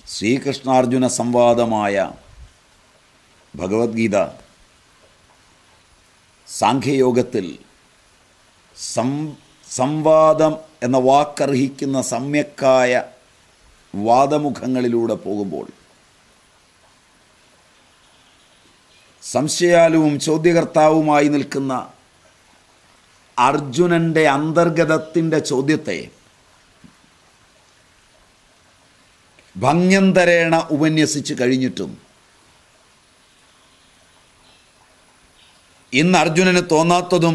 ശ്രീകൃഷ്ണാർജുന സംവാദമായ Bhagavad Gita സാഖ്യയോഗത്തിൽ some സംവാദം എന്ന വാക്കർഹിക്കുന്ന സമ്യക്കായ വാദമുഖങ്ങളിലൂടെ പോകുമ്പോൾ സംശയാലുവും ചോദ്യകർത്താവുമായി നിൽക്കുന്ന അർജുനൻ്റെ അന്തർഗതത്തിൻ്റെ ചോദ്യത്തെ ഭംഗ്യന്തരേണ ഉപന്യസിച്ച് കഴിഞ്ഞിട്ടും ഇന്ന് അർജുനന് തോന്നാത്തതും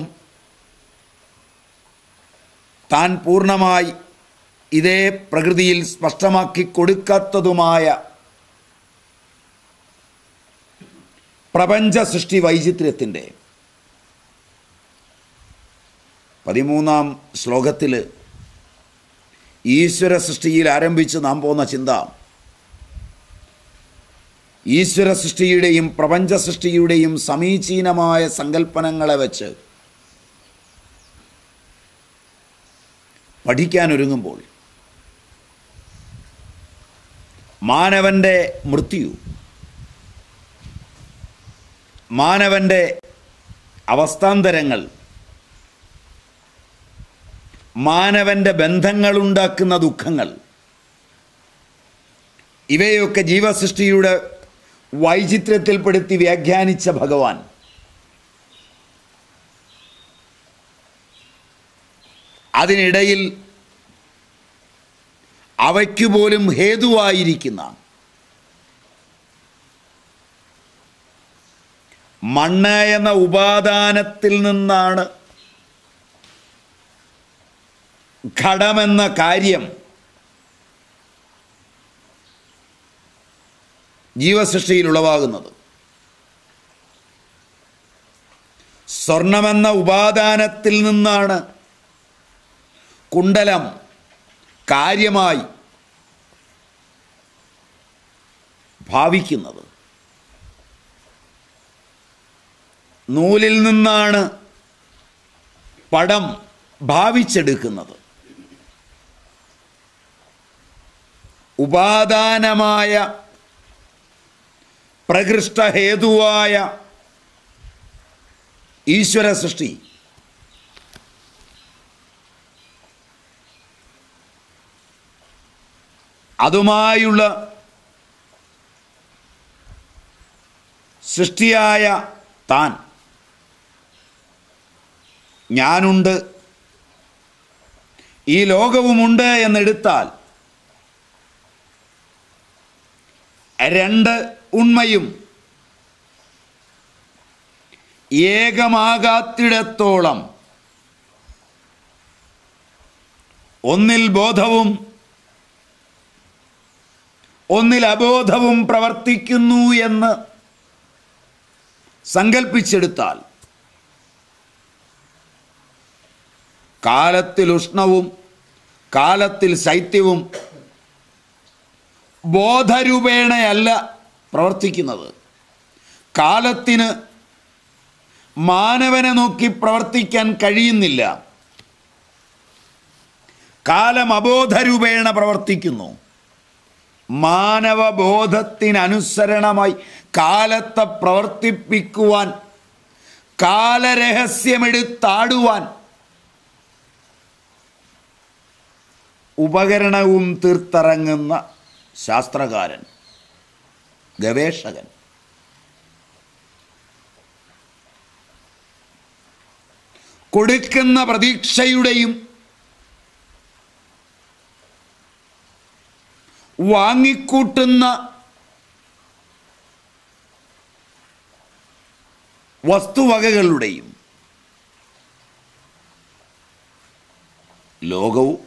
താൻ പൂർണ്ണമായി ഇതേ പ്രകൃതിയിൽ സ്പഷ്ടമാക്കി കൊടുക്കാത്തതുമായ പ്രപഞ്ച സൃഷ്ടി വൈചിത്ര്യത്തിൻ്റെ പതിമൂന്നാം ശ്ലോകത്തിൽ ഈശ്വര സൃഷ്ടിയിൽ ആരംഭിച്ച് നാം പോകുന്ന ചിന്ത ഈശ്വര സൃഷ്ടിയുടെയും പ്രപഞ്ച സൃഷ്ടിയുടെയും സമീചീനമായ സങ്കല്പനങ്ങളെ വെച്ച് പഠിക്കാനൊരുങ്ങുമ്പോൾ മാനവൻ്റെ മൃത്യു മാനവൻ്റെ അവസ്ഥാന്തരങ്ങൾ മാനവൻ്റെ ബന്ധങ്ങളുണ്ടാക്കുന്ന ദുഃഖങ്ങൾ ഇവയൊക്കെ ജീവസൃഷ്ടിയുടെ വൈചിത്രത്തിൽപ്പെടുത്തി വ്യാഖ്യാനിച്ച ഭഗവാൻ അതിനിടയിൽ അവയ്ക്കു പോലും ഹേതുവായിരിക്കുന്ന മണ്ണ് എന്ന ഉപാദാനത്തിൽ നിന്നാണ് ഘടമെന്ന കാര്യം ജീവസൃഷ്ടിയിൽ ഉളവാകുന്നത് സ്വർണമെന്ന ഉപാദാനത്തിൽ നിന്നാണ് കുണ്ടലം കാര്യമായി ഭാവിക്കുന്നത് നൂലിൽ നിന്നാണ് പടം ഭാവിച്ചെടുക്കുന്നത് ഉപാദാനമായ പ്രകൃഷ്ടഹേതുവായ ഈശ്വര സൃഷ്ടി അതുമായുള്ള സൃഷ്ടിയായ താൻ ഞാനുണ്ട് ഈ ലോകവുമുണ്ട് എന്നെടുത്താൽ രണ്ട് ഉണ്മയും ഏകമാകാത്തിടത്തോളം ഒന്നിൽ ബോധവും ഒന്നിൽ അബോധവും പ്രവർത്തിക്കുന്നു എന്ന് സങ്കൽപ്പിച്ചെടുത്താൽ കാലത്തിൽ ഉഷ്ണവും കാലത്തിൽ ശൈത്യവും ബോധരൂപേണയല്ല പ്രവർത്തിക്കുന്നത് കാലത്തിന് മാനവനെ നോക്കി പ്രവർത്തിക്കാൻ കഴിയുന്നില്ല കാലം അബോധരൂപേണ പ്രവർത്തിക്കുന്നു മാനവബോധത്തിനനുസരണമായി കാലത്തെ പ്രവർത്തിപ്പിക്കുവാൻ കാലരഹസ്യമെടുത്താടുവാൻ ഉപകരണവും തീർത്തിറങ്ങുന്ന ശാസ്ത്രകാരൻ ഗവേഷകൻ കൊടുക്കുന്ന പ്രതീക്ഷയുടെയും വാങ്ങിക്കൂട്ടുന്ന വസ്തുവകകളുടെയും ലോകവും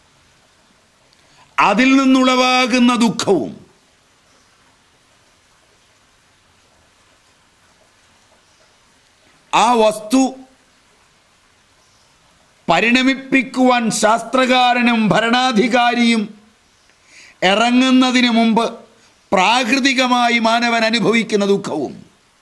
അതിൽ നിന്നുളവാകുന്ന ദുഃഖവും ആ വസ്തു പരിണമിപ്പിക്കുവാൻ ശാസ്ത്രകാരനും ഭരണാധികാരിയും ഇറങ്ങുന്നതിന് മുമ്പ് പ്രാകൃതികമായി മാനവൻ അനുഭവിക്കുന്ന ദുഃഖവും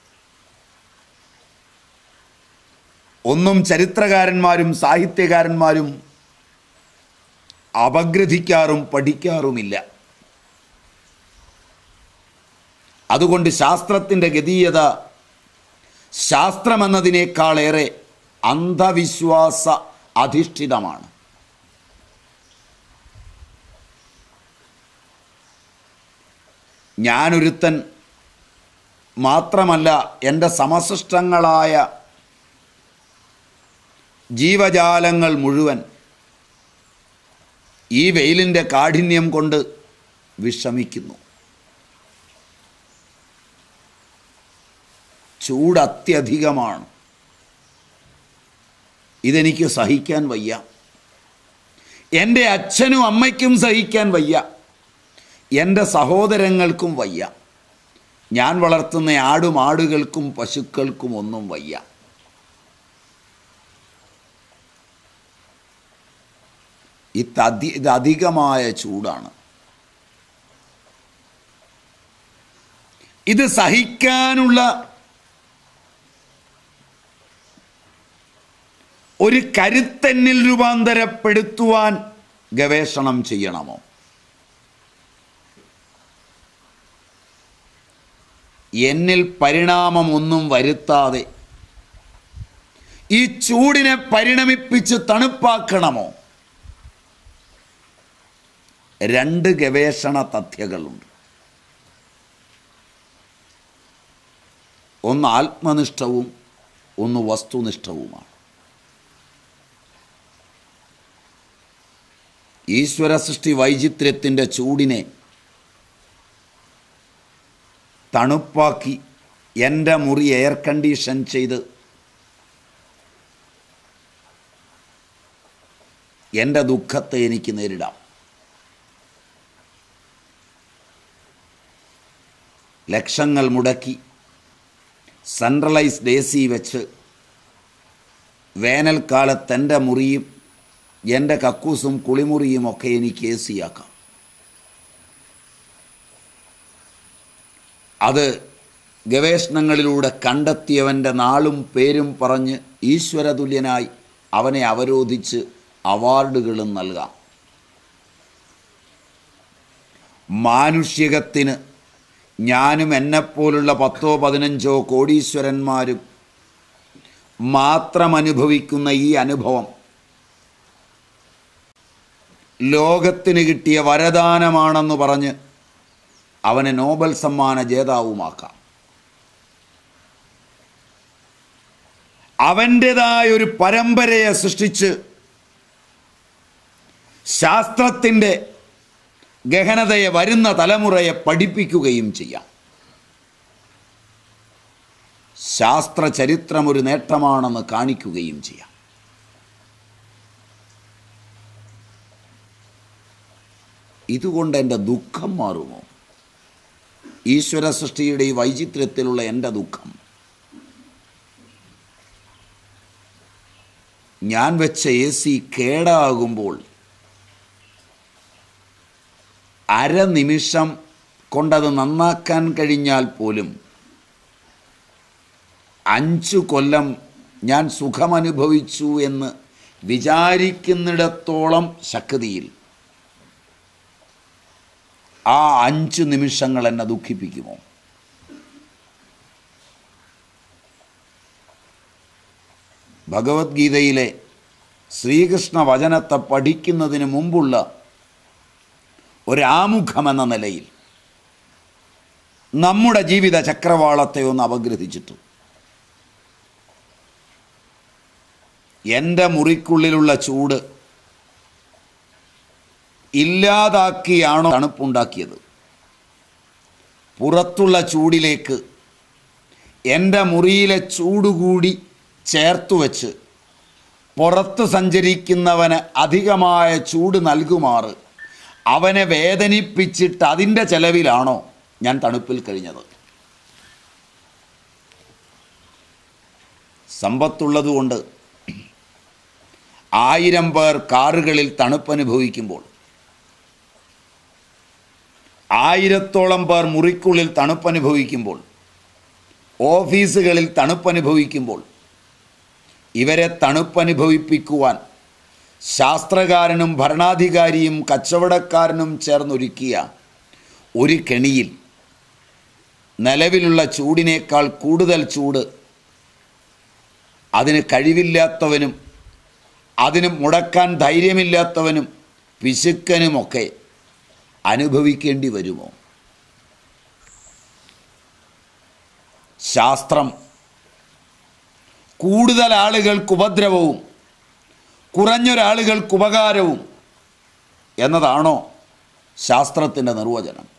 ഒന്നും ചരിത്രകാരന്മാരും സാഹിത്യകാരന്മാരും അപഗ്രഥിക്കാറും പഠിക്കാറുമില്ല അതുകൊണ്ട് ശാസ്ത്രത്തിൻ്റെ ഗതീയത ശാസ്ത്രമെന്നതിനേക്കാളേറെ അന്ധവിശ്വാസ അധിഷ്ഠിതമാണ് ഞാനൊരുത്തൻ മാത്രമല്ല എൻ്റെ സമസൃഷ്ടങ്ങളായ ജീവജാലങ്ങൾ മുഴുവൻ ഈ വെയിലിൻ്റെ കാഠിന്യം കൊണ്ട് വിഷമിക്കുന്നു ചൂട് അത്യധികമാണ് ഇതെനിക്ക് സഹിക്കാൻ വയ്യ എൻ്റെ അച്ഛനും അമ്മയ്ക്കും സഹിക്കാൻ വയ്യ എൻ്റെ സഹോദരങ്ങൾക്കും വയ്യ ഞാൻ വളർത്തുന്ന ആടും ആടുകൾക്കും പശുക്കൾക്കും ഒന്നും വയ്യ ഇത് അധി ഇത് അധികമായ ചൂടാണ് ഇത് സഹിക്കാനുള്ള ഒരു കരുത്തന്നിൽ രൂപാന്തരപ്പെടുത്തുവാൻ ഗവേഷണം ചെയ്യണമോ എന്നിൽ പരിണാമമൊന്നും വരുത്താതെ ഈ ചൂടിനെ പരിണമിപ്പിച്ച് തണുപ്പാക്കണമോ രണ്ട് ഗവേഷണ തഥ്യകളുണ്ട് ഒന്ന് ആത്മനിഷ്ഠവും ഒന്ന് വസ്തുനിഷ്ഠവുമാണ് ഈശ്വര സൃഷ്ടി വൈചിത്ര്യത്തിൻ്റെ ചൂടിനെ തണുപ്പാക്കി എൻ്റെ മുറി എയർ കണ്ടീഷൻ ചെയ്ത് എൻ്റെ ദുഃഖത്തെ എനിക്ക് നേരിടാം ലക്ഷങ്ങൾ മുടക്കി സെൻട്രലൈസ്ഡ് എ സി വെച്ച് വേനൽക്കാലത്ത് എൻ്റെ മുറിയും എൻ്റെ കക്കൂസും കുളിമുറിയും ഒക്കെ എനിക്ക് എ സിയാക്കാം അത് ഗവേഷണങ്ങളിലൂടെ കണ്ടെത്തിയവൻ്റെ നാളും പേരും പറഞ്ഞ് ഈശ്വരതുല്യനായി അവനെ അവരോധിച്ച് അവാർഡുകളും നൽകാം മാനുഷികത്തിന് ഞാനും എന്നെപ്പോലുള്ള പത്തോ പതിനഞ്ചോ കോടീശ്വരന്മാരും മാത്രം അനുഭവിക്കുന്ന ഈ അനുഭവം ലോകത്തിന് കിട്ടിയ വരദാനമാണെന്ന് പറഞ്ഞ് അവനെ നോബൽ സമ്മാന ജേതാവുമാക്കാം അവൻ്റെതായ ഒരു പരമ്പരയെ സൃഷ്ടിച്ച് ശാസ്ത്രത്തിൻ്റെ ഗഹനതയെ വരുന്ന തലമുറയെ പഠിപ്പിക്കുകയും ചെയ്യാം ശാസ്ത്ര ചരിത്രം ഒരു നേട്ടമാണെന്ന് കാണിക്കുകയും ചെയ്യാം ഇതുകൊണ്ട് എൻ്റെ ദുഃഖം മാറുമോ ഈശ്വര സൃഷ്ടിയുടെ ഈ വൈചിത്ര്യത്തിലുള്ള എൻ്റെ ദുഃഖം ഞാൻ വെച്ച എ സി കേടാകുമ്പോൾ അരനിമിഷം കൊണ്ടത് നന്നാക്കാൻ കഴിഞ്ഞാൽ പോലും അഞ്ചു കൊല്ലം ഞാൻ സുഖമനുഭവിച്ചു എന്ന് വിചാരിക്കുന്നിടത്തോളം ശക്തിയിൽ ആ അഞ്ച് നിമിഷങ്ങൾ എന്നെ ദുഃഖിപ്പിക്കുമോ ഭഗവത്ഗീതയിലെ ശ്രീകൃഷ്ണ വചനത്തെ പഠിക്കുന്നതിന് മുമ്പുള്ള ഒരാമുഖമെന്ന നിലയിൽ നമ്മുടെ ജീവിത ചക്രവാളത്തെ ഒന്ന് അപഗ്രഥിച്ചിട്ടു എൻ്റെ മുറിക്കുള്ളിലുള്ള ചൂട് ഇല്ലാതാക്കിയാണോ തണുപ്പുണ്ടാക്കിയത് പുറത്തുള്ള ചൂടിലേക്ക് എൻ്റെ മുറിയിലെ ചൂടുകൂടി ചേർത്തു വച്ച് പുറത്ത് സഞ്ചരിക്കുന്നവന് അധികമായ ചൂട് നൽകുമാറ് അവനെ വേദനിപ്പിച്ചിട്ട് അതിൻ്റെ ചെലവിലാണോ ഞാൻ തണുപ്പിൽ കഴിഞ്ഞത് സമ്പത്തുള്ളതുകൊണ്ട് ആയിരം പേർ കാറുകളിൽ തണുപ്പനുഭവിക്കുമ്പോൾ ആയിരത്തോളം പേർ മുറിക്കുള്ളിൽ തണുപ്പനുഭവിക്കുമ്പോൾ ഓഫീസുകളിൽ തണുപ്പനുഭവിക്കുമ്പോൾ ഇവരെ തണുപ്പനുഭവിപ്പിക്കുവാൻ ശാസ്ത്രകാരനും ഭരണാധികാരിയും കച്ചവടക്കാരനും ചേർന്നൊരുക്കിയ ഒരു കെണിയിൽ നിലവിലുള്ള ചൂടിനേക്കാൾ കൂടുതൽ ചൂട് അതിന് കഴിവില്ലാത്തവനും അതിന് മുടക്കാൻ ധൈര്യമില്ലാത്തവനും പിശുക്കനുമൊക്കെ അനുഭവിക്കേണ്ടി വരുമോ ശാസ്ത്രം കൂടുതൽ ആളുകൾക്ക് ഉപദ്രവവും കുറഞ്ഞൊരാളുകൾക്ക് ഉപകാരവും എന്നതാണോ ശാസ്ത്രത്തിൻ്റെ നിർവചനം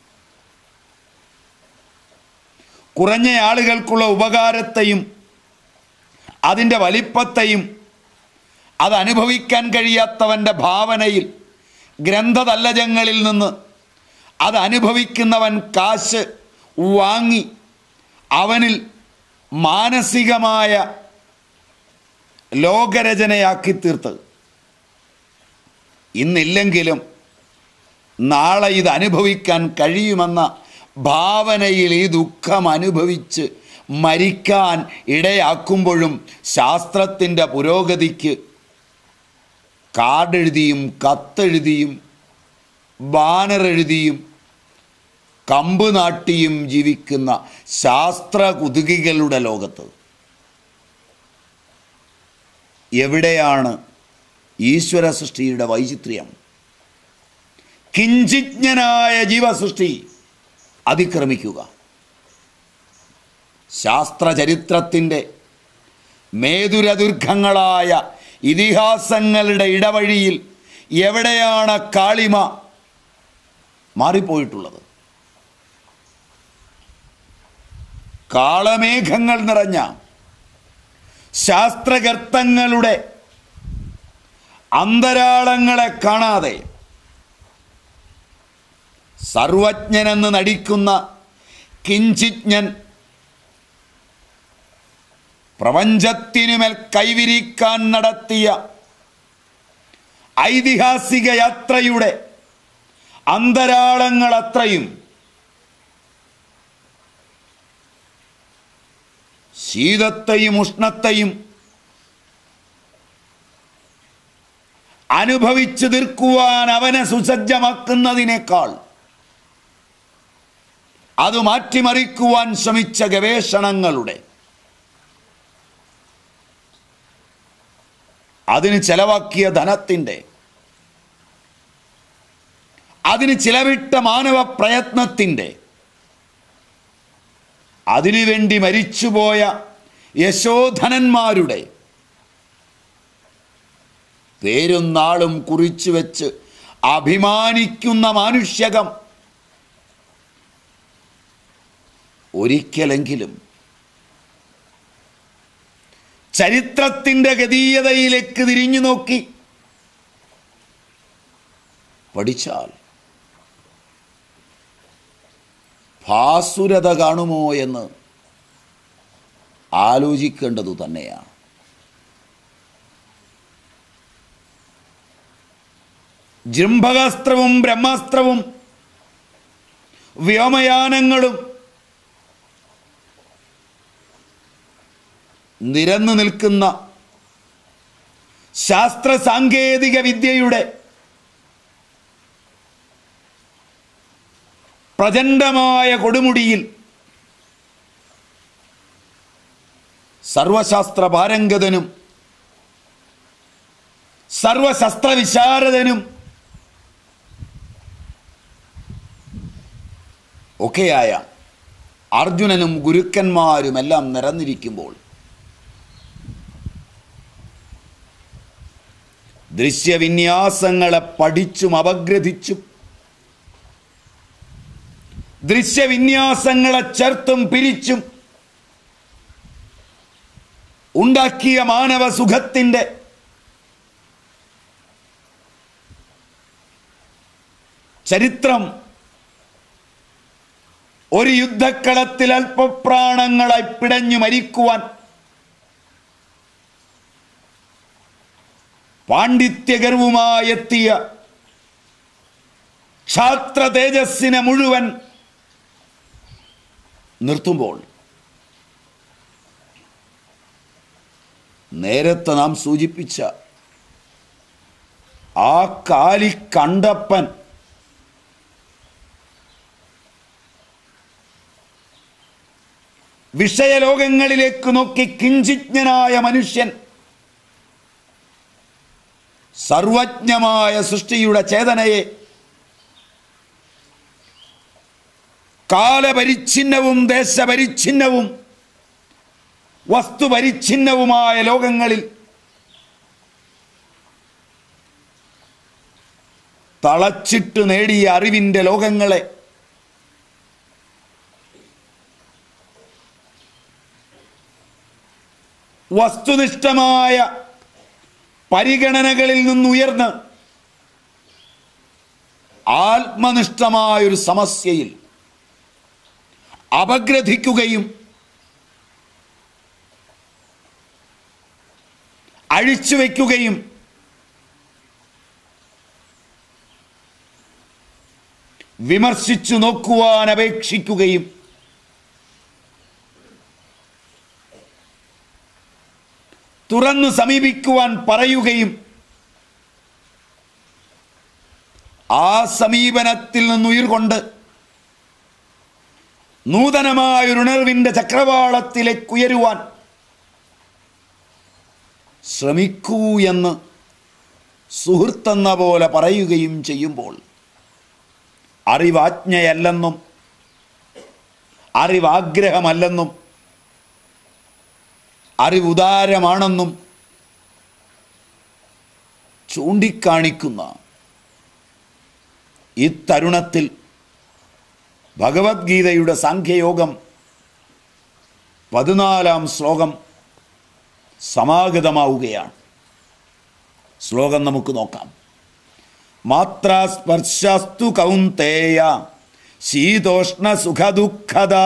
കുറഞ്ഞ ആളുകൾക്കുള്ള ഉപകാരത്തെയും അതിൻ്റെ വലിപ്പത്തെയും അത് അനുഭവിക്കാൻ കഴിയാത്തവൻ്റെ ഭാവനയിൽ ഗ്രന്ഥതല്ലജങ്ങളിൽ നിന്ന് അത് അനുഭവിക്കുന്നവൻ കാശ് വാങ്ങി അവനിൽ മാനസികമായ ലോകരചനയാക്കി തീർത്ത് ഇന്നില്ലെങ്കിലും നാളെ ഇത് അനുഭവിക്കാൻ കഴിയുമെന്ന ഭാവനയിൽ ഈ ദുഃഖം അനുഭവിച്ച് മരിക്കാൻ ഇടയാക്കുമ്പോഴും ശാസ്ത്രത്തിൻ്റെ പുരോഗതിക്ക് കാർഡെഴുതിയും കത്തെഴുതിയും ബാനർ എഴുതിയും കമ്പ് നാട്ടിയും ജീവിക്കുന്ന ശാസ്ത്ര കുതുകികളുടെ ലോകത്ത് എവിടെയാണ് ഈശ്വര സൃഷ്ടിയുടെ വൈചിത്ര്യം കിഞ്ചിജ്ഞനായ ജീവസൃഷ്ടി അതിക്രമിക്കുക ശാസ്ത്രചരിത്രത്തിൻ്റെ മേതുരദുർഘങ്ങളായ ഇതിഹാസങ്ങളുടെ ഇടവഴിയിൽ എവിടെയാണ് കാളിമ മാറിപ്പോയിട്ടുള്ളത് കാളമേഘങ്ങൾ നിറഞ്ഞ ശാസ്ത്രകർത്തങ്ങളുടെ അന്തരാളങ്ങളെ കാണാതെ സർവജ്ഞനെന്ന് നടിക്കുന്ന കിഞ്ചിജ്ഞൻ പ്രപഞ്ചത്തിനുമേൽ കൈവിരിക്കാൻ നടത്തിയ ഐതിഹാസിക യാത്രയുടെ അന്തരാളങ്ങൾ അത്രയും ശീതത്തെയും ഉഷ്ണത്തെയും അനുഭവിച്ചു തീർക്കുവാൻ അവനെ സുസജ്ജമാക്കുന്നതിനേക്കാൾ അത് മാറ്റിമറിക്കുവാൻ ശ്രമിച്ച ഗവേഷണങ്ങളുടെ അതിന് ചെലവാക്കിയ ധനത്തിൻ്റെ അതിന് ചിലവിട്ട മാനവ പ്രയത്നത്തിൻ്റെ അതിനുവേണ്ടി മരിച്ചുപോയ യശോധനന്മാരുടെ പേരും നാളും കുറിച്ചു വെച്ച് അഭിമാനിക്കുന്ന മാനുഷ്യകം ഒരിക്കലെങ്കിലും ചരിത്രത്തിൻ്റെ ഗതീയതയിലേക്ക് തിരിഞ്ഞു നോക്കി പഠിച്ചാൽ ഭാസുരത കാണുമോ എന്ന് ആലോചിക്കേണ്ടതു തന്നെയാണ് ജൃംഭകാസ്ത്രവും ബ്രഹ്മാസ്ത്രവും വ്യോമയാനങ്ങളും നിരന്നു നിൽക്കുന്ന ശാസ്ത്ര സാങ്കേതിക വിദ്യയുടെ പ്രചണ്ഡമായ കൊടുമുടിയിൽ സർവശാസ്ത്ര പാരംഗതനും സർവശസ്ത്ര വിശാരദനും ഒക്കെയായ അർജുനനും ഗുരുക്കന്മാരുമെല്ലാം നിറഞ്ഞിരിക്കുമ്പോൾ ദൃശ്യവിന്യാസങ്ങളെ പഠിച്ചും അപഗ്രഥിച്ചും ദൃശ്യവിന്യാസങ്ങളെ ചേർത്തും പിരിച്ചും ഉണ്ടാക്കിയ മാനവ സുഖത്തിൻ്റെ ചരിത്രം ഒരു യുദ്ധക്കളത്തിൽ അല്പപ്രാണങ്ങളായി പിടഞ്ഞു മരിക്കുവാൻ പാണ്ഡിത്യഗർവുമായെത്തിയ ക്ഷാത്ര തേജസ്സിനെ മുഴുവൻ നിർത്തുമ്പോൾ നേരത്തെ നാം സൂചിപ്പിച്ച ആ കാലി കണ്ടപ്പൻ വിഷയലോകങ്ങളിലേക്ക് നോക്കി കിഞ്ചിജ്ഞനായ മനുഷ്യൻ സർവജ്ഞമായ സൃഷ്ടിയുടെ ചേതനയെ കാലപരിച്ഛിന്നവും ദേശപരിച്ഛിന്നവും വസ്തുപരിച്ഛിന്നവുമായ ലോകങ്ങളിൽ തളച്ചിട്ട് നേടിയ അറിവിൻ്റെ ലോകങ്ങളെ വസ്തുനിഷ്ഠമായ പരിഗണനകളിൽ നിന്നുയർന്ന് ആത്മനിഷ്ഠമായൊരു സമസ്യയിൽ അപഗ്രഥിക്കുകയും അഴിച്ചുവെക്കുകയും വിമർശിച്ചു നോക്കുവാൻ അപേക്ഷിക്കുകയും തുറന്നു സമീപിക്കുവാൻ പറയുകയും ആ സമീപനത്തിൽ നിന്നുയർകൊണ്ട് നൂതനമായൊരുണർവിൻ്റെ ചക്രവാളത്തിലേക്ക് ഉയരുവാൻ ശ്രമിക്കൂ എന്ന് സുഹൃത്തെന്ന പോലെ പറയുകയും ചെയ്യുമ്പോൾ അറിവാജ്ഞയല്ലെന്നും അറിവാഗ്രഹമല്ലെന്നും അറിവുദാരമാണെന്നും ചൂണ്ടിക്കാണിക്കുന്ന ഈ തരുണത്തിൽ ഭഗവത്ഗീതയുടെ സാഖ്യയോഗം പതിനാലാം ശ്ലോകം സമാഗതമാവുകയാണ് ശ്ലോകം നമുക്ക് നോക്കാം മാത്രാസ്പർശസ്തു കൗന്തേയ ശീതോഷ്ണ സുഖദുഃഖദാ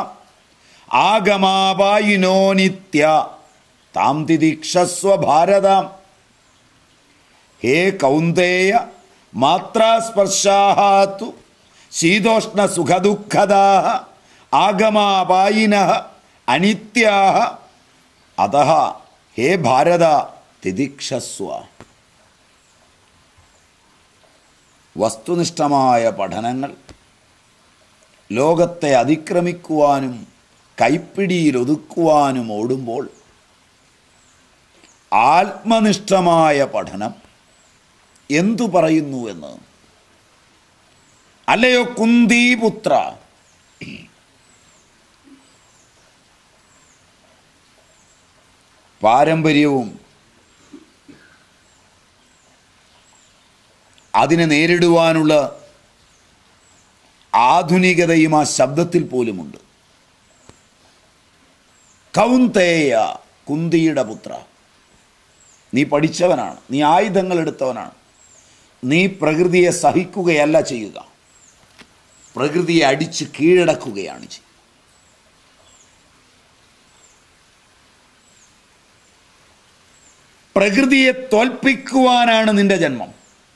ആഗമാവായിനോ നിത്യ താം തിദീക്ഷസ്വ ഭാരതാം ഹേ കൗന്തേയ മാത്രാസ്പർശാത്തു ശീതോഷ്ണ സുഖദുഃഖദാ ആഗമാപായിന അനിത്യാ അത ഹേ ഭാരത തിദീക്ഷസ്വ വസ്തുനിഷ്ഠമായ പഠനങ്ങൾ ലോകത്തെ അതിക്രമിക്കുവാനും കൈപ്പിടിയിൽ ഒതുക്കുവാനും ഓടുമ്പോൾ ആത്മനിഷ്ഠമായ പഠനം എന്തു പറയുന്നു എന്ന് അല്ലയോ കുന്തിപുത്ര പാരമ്പര്യവും അതിനെ നേരിടുവാനുള്ള ആധുനികതയും ആ ശബ്ദത്തിൽ പോലുമുണ്ട് കൗന്തേയ കുന്തിയുടെ പുത്ര നീ പഠിച്ചവനാണ് നീ ആയുധങ്ങൾ എടുത്തവനാണ് നീ പ്രകൃതിയെ സഹിക്കുകയല്ല ചെയ്യുക പ്രകൃതിയെ അടിച്ച് കീഴടക്കുകയാണ് ചെയ്യുക പ്രകൃതിയെ തോൽപ്പിക്കുവാനാണ് നിന്റെ ജന്മം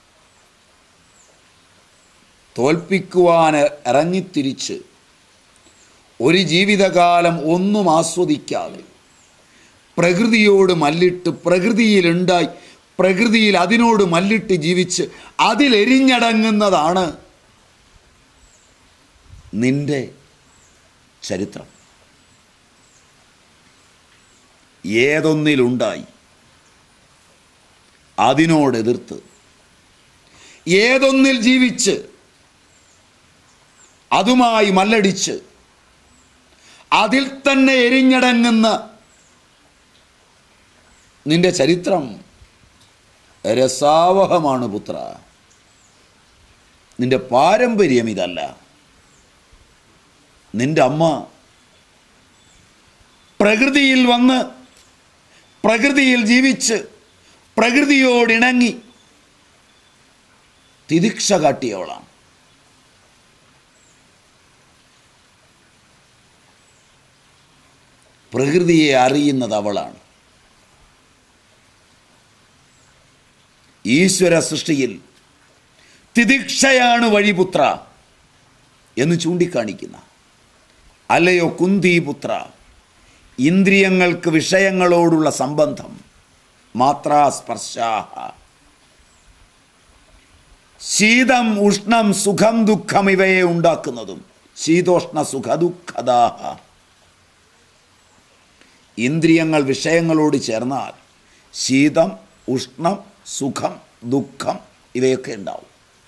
തോൽപ്പിക്കുവാൻ ഇറങ്ങിത്തിരിച്ച് ഒരു ജീവിതകാലം ഒന്നും ആസ്വദിക്കാതെ പ്രകൃതിയോട് മല്ലിട്ട് പ്രകൃതിയിലുണ്ടായി പ്രകൃതിയിൽ അതിനോട് മല്ലിട്ട് ജീവിച്ച് അതിലെരിഞ്ഞടങ്ങുന്നതാണ് നിന്റെ ചരിത്രം ഏതൊന്നിലുണ്ടായി അതിനോട് എതിർത്ത് ഏതൊന്നിൽ ജീവിച്ച് അതുമായി മല്ലടിച്ച് അതിൽ തന്നെ എരിഞ്ഞടങ്ങുന്ന നിന്റെ ചരിത്രം രസാവഹമാണ് പുത്ര നിന്റെ പാരമ്പര്യം ഇതല്ല നിന്റെ അമ്മ പ്രകൃതിയിൽ വന്ന് പ്രകൃതിയിൽ ജീവിച്ച് പ്രകൃതിയോടിണങ്ങി തിദിക്ഷ കാട്ടിയവളാണ് പ്രകൃതിയെ അറിയുന്നത് അവളാണ് ഈശ്വര സൃഷ്ടിയിൽ തിദിക്ഷയാണ് വഴിപുത്ര എന്ന് ചൂണ്ടിക്കാണിക്കുന്ന അല്ലയോ കുന്തിപുത്ര ഇന്ദ്രിയങ്ങൾക്ക് വിഷയങ്ങളോടുള്ള സംബന്ധം മാത്രാസ്പർശാഹ ശീതം ഉഷ്ണം സുഖം ദുഃഖം ഇവയെ ഉണ്ടാക്കുന്നതും ശീതോഷ്ണ സുഖദുഃഖദാഹ ഇന്ദ്രിയങ്ങൾ വിഷയങ്ങളോട് ചേർന്നാൽ ശീതം ഉഷ്ണം സുഖം ദുഃഖം ഇവയൊക്കെ ഉണ്ടാവും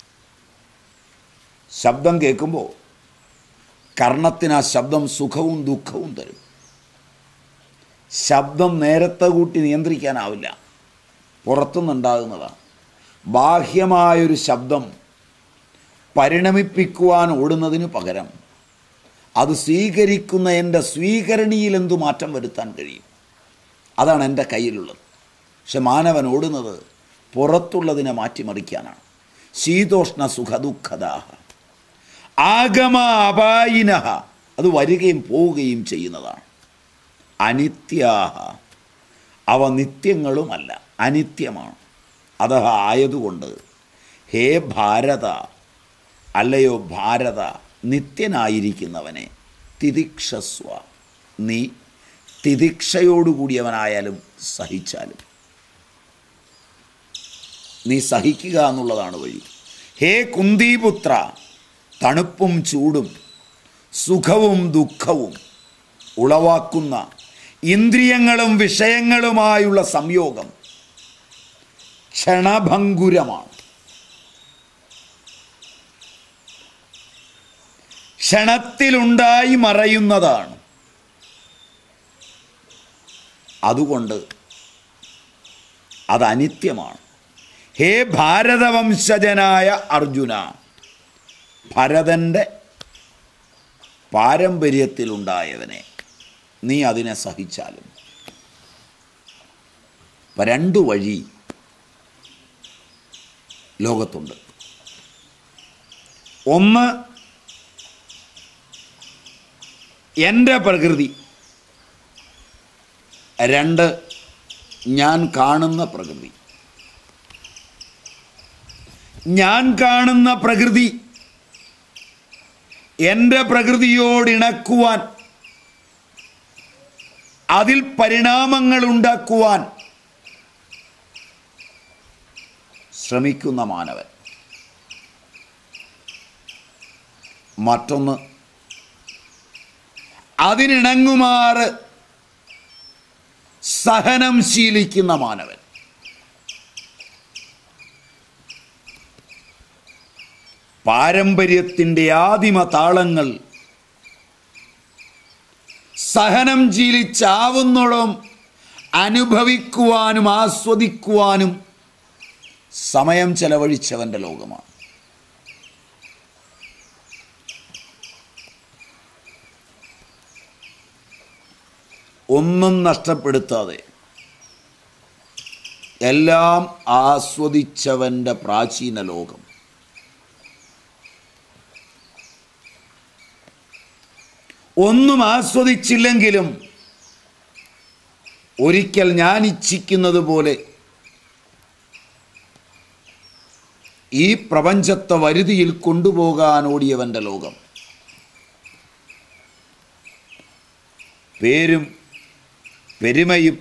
ശബ്ദം കേൾക്കുമ്പോൾ കർണത്തിന് ആ ശബ്ദം സുഖവും ദുഃഖവും തരും ശബ്ദം നേരത്തെ കൂട്ടി നിയന്ത്രിക്കാനാവില്ല പുറത്തുനിന്നുണ്ടാകുന്നതാണ് ബാഹ്യമായൊരു ശബ്ദം പരിണമിപ്പിക്കുവാൻ ഓടുന്നതിന് പകരം അത് സ്വീകരിക്കുന്ന എൻ്റെ സ്വീകരണിയിൽ എന്തു മാറ്റം വരുത്താൻ കഴിയും അതാണ് എൻ്റെ കയ്യിലുള്ളത് പക്ഷെ മാനവൻ ഓടുന്നത് പുറത്തുള്ളതിനെ മാറ്റിമറിക്കാനാണ് ശീതോഷ്ണ സുഖദുഃഖദാഹ ആഗമ അപായിനഹ അത് വരികയും പോവുകയും ചെയ്യുന്നതാണ് അനിത്യാഹ അവ നിത്യങ്ങളുമല്ല അനിത്യമാണ് അത് ആയതുകൊണ്ട് ഹേ ഭാരത അല്ലയോ ഭാരത നിത്യനായിരിക്കുന്നവനെ തിദിക്ഷസ്വ നീ തിദിക്ഷയോടുകൂടിയവനായാലും സഹിച്ചാലും നീ സഹിക്കുക എന്നുള്ളതാണ് വഴി ഹേ കുന്തിപുത്ര തണുപ്പും ചൂടും സുഖവും ദുഃഖവും ഉളവാക്കുന്ന ഇന്ദ്രിയങ്ങളും വിഷയങ്ങളുമായുള്ള സംയോഗം ക്ഷണഭങ്കുരമാണ് ക്ഷണത്തിലുണ്ടായി മറയുന്നതാണ് അതുകൊണ്ട് അത് അനിത്യമാണ് ഹേ ഭാരതവംശജനായ അർജുന ഭരതൻ്റെ പാരമ്പര്യത്തിലുണ്ടായവനെ നീ അതിനെ സഹിച്ചാലും ഇപ്പം രണ്ടു വഴി ലോകത്തുണ്ട് ഒന്ന് എൻ്റെ പ്രകൃതി രണ്ട് ഞാൻ കാണുന്ന പ്രകൃതി ഞാൻ കാണുന്ന പ്രകൃതി എൻ്റെ പ്രകൃതിയോടിണക്കുവാൻ അതിൽ പരിണാമങ്ങൾ ഉണ്ടാക്കുവാൻ ശ്രമിക്കുന്ന മാനവൻ മറ്റൊന്ന് അതിനിണങ്ങുമാറ് സഹനം ശീലിക്കുന്ന മാനവൻ പാരമ്പര്യത്തിൻ്റെ ആദിമ താളങ്ങൾ സഹനം ശീലിച്ചാവുന്നോളം അനുഭവിക്കുവാനും ആസ്വദിക്കുവാനും സമയം ചെലവഴിച്ചവൻ്റെ ലോകമാണ് ഒന്നും നഷ്ടപ്പെടുത്താതെ എല്ലാം ആസ്വദിച്ചവൻ്റെ പ്രാചീന ലോകം ഒന്നും ആസ്വദിച്ചില്ലെങ്കിലും ഒരിക്കൽ ഞാൻ ഇച്ഛിക്കുന്നത് പോലെ ഈ പ്രപഞ്ചത്തെ വരുതിയിൽ കൊണ്ടുപോകാൻ ഓടിയവൻ്റെ ലോകം പേരും പെരുമയും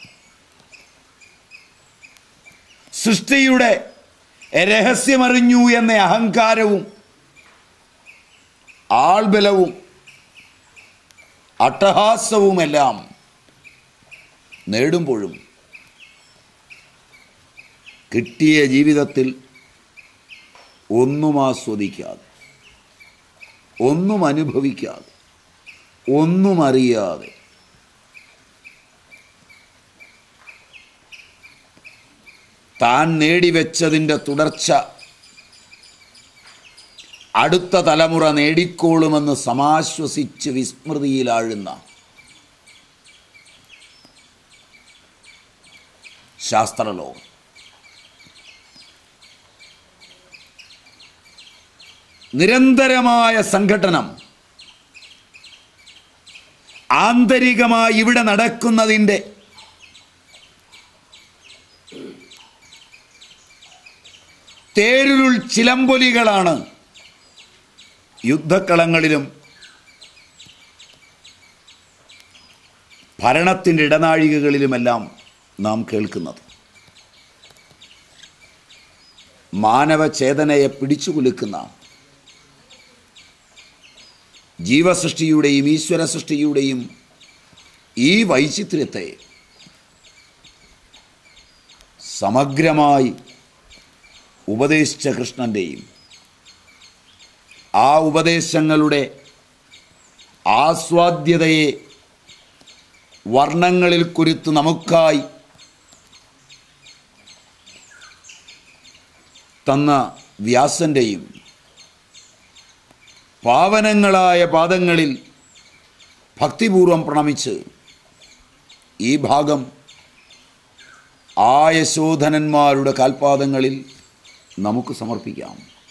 സൃഷ്ടിയുടെ രഹസ്യമറിഞ്ഞു എന്ന അഹങ്കാരവും ആൾബലവും അട്ടഹാസവുമെല്ലാം നേടുമ്പോഴും കിട്ടിയ ജീവിതത്തിൽ ഒന്നും ആസ്വദിക്കാതെ ഒന്നും അനുഭവിക്കാതെ ഒന്നും അറിയാതെ താൻ നേടിവെച്ചതിൻ്റെ തുടർച്ച അടുത്ത തലമുറ നേടിക്കോളുമെന്ന് സമാശ്വസിച്ച് വിസ്മൃതിയിലാഴുന്ന ശാസ്ത്രലോകം നിരന്തരമായ സംഘടനം ആന്തരികമായി ഇവിടെ നടക്കുന്നതിൻ്റെ തേരുരുൾ ചിലമ്പൊലികളാണ് യുദ്ധക്കളങ്ങളിലും ഭരണത്തിൻ്റെ ഇടനാഴികകളിലുമെല്ലാം നാം കേൾക്കുന്നത് മാനവചേതനയെ പിടിച്ചുകുലുക്കുന്ന ജീവസൃഷ്ടിയുടെയും ഈശ്വര സൃഷ്ടിയുടെയും ഈ വൈചിത്ര്യത്തെ സമഗ്രമായി ഉപദേശിച്ച കൃഷ്ണൻ്റെയും ആ ഉപദേശങ്ങളുടെ ആസ്വാദ്യതയെ വർണ്ണങ്ങളിൽ കുരുത്ത് നമുക്കായി തന്ന വ്യാസൻ്റെയും പാവനങ്ങളായ പാദങ്ങളിൽ ഭക്തിപൂർവം പ്രണമിച്ച് ഈ ഭാഗം ആ യശോധനന്മാരുടെ കാൽപാദങ്ങളിൽ നമുക്ക് സമർപ്പിക്കാം